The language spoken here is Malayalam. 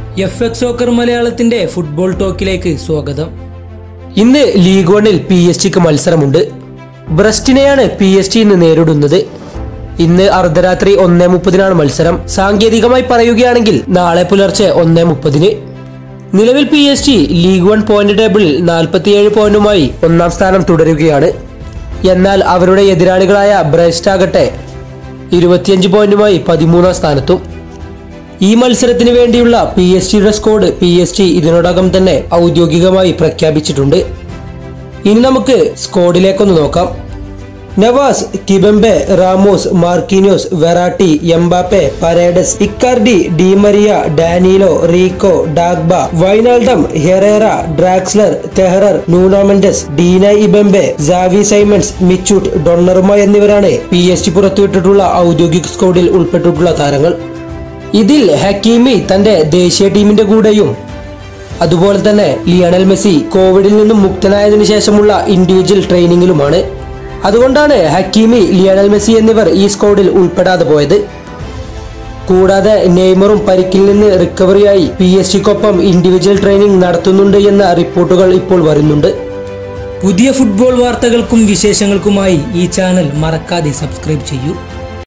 എഫ് എക്സ് സോക്കർ മലയാളത്തിന്റെ ഫുട്ബോൾ ടോക്കിലേക്ക് സ്വാഗതം ഇന്ന് ലീഗ് വണ്ണിൽ പി എസ് ടിക്ക് മത്സരമുണ്ട് ബ്രസ്റ്റിനെയാണ് പി എസ് ടി ഇന്ന് നേരിടുന്നത് ഇന്ന് അർദ്ധരാത്രി ഒന്നേ മുപ്പതിനാണ് മത്സരം സാങ്കേതികമായി പറയുകയാണെങ്കിൽ നാളെ പുലർച്ചെ ഒന്നേ മുപ്പതിന് നിലവിൽ P S T league one point ടേബിളിൽ നാൽപ്പത്തിയേഴ് പോയിന്റുമായി ഒന്നാം സ്ഥാനം തുടരുകയാണ് എന്നാൽ അവരുടെ എതിരാളികളായ ബ്രസ്റ്റ് ആകട്ടെ ഇരുപത്തിയഞ്ച് പോയിന്റുമായി പതിമൂന്നാം സ്ഥാനത്തും ഈ മത്സരത്തിന് വേണ്ടിയുള്ള പി എസ് ടിയുടെ സ്കോഡ് പി എസ് ടി ഇതിനോടകം തന്നെ ഔദ്യോഗികമായി പ്രഖ്യാപിച്ചിട്ടുണ്ട് ഇനി നമുക്ക് സ്കോഡിലേക്കൊന്ന് നോക്കാം Navas Kimpembe Ramos Marquinhos Verratti Mbappe Paredes Icardi Di Maria Danilo Rico Dagba Wijnaldum Herrera Draxler Kehrer Nuno Mendes Dina Ebimbe Xavi Simons Michut Donnarumma എന്നിവരാണ് പി എസ് ടി പുറത്തുവിട്ടിട്ടുള്ള ഔദ്യോഗിക സ്കോഡിൽ ഉൾപ്പെട്ടിട്ടുള്ള താരങ്ങൾ ഇതിൽ ഹക്കീമി തന്റെ ദേശീയ ടീമിന്റെ കൂടെയും അതുപോലെ തന്നെ ലിയണൽ മെസ്സി കോവിഡിൽ നിന്നും മുക്തനായതിനു ശേഷമുള്ള ഇൻഡിവിജ്വൽ ട്രെയിനിങ്ങിലുമാണ് അതുകൊണ്ടാണ് ഹക്കീമി ലിയണൽ മെസ്സി എന്നിവർ ഈ സ്ക്വാഡിൽ ഉൾപ്പെടാതെ പോയത് കൂടാതെ നെയ്മറും പരിക്കിൽ നിന്ന് റിക്കവറിയായി പി എസ് ടിക്കൊപ്പം ഇൻഡിവിജ്വൽ ട്രെയിനിങ് നടത്തുന്നുണ്ട് എന്ന റിപ്പോർട്ടുകൾ ഇപ്പോൾ വരുന്നുണ്ട് പുതിയ ഫുട്ബോൾ വാർത്തകൾക്കും വിശേഷങ്ങൾക്കുമായി ഈ ചാനൽ മറക്കാതെ സബ്സ്ക്രൈബ് ചെയ്യൂ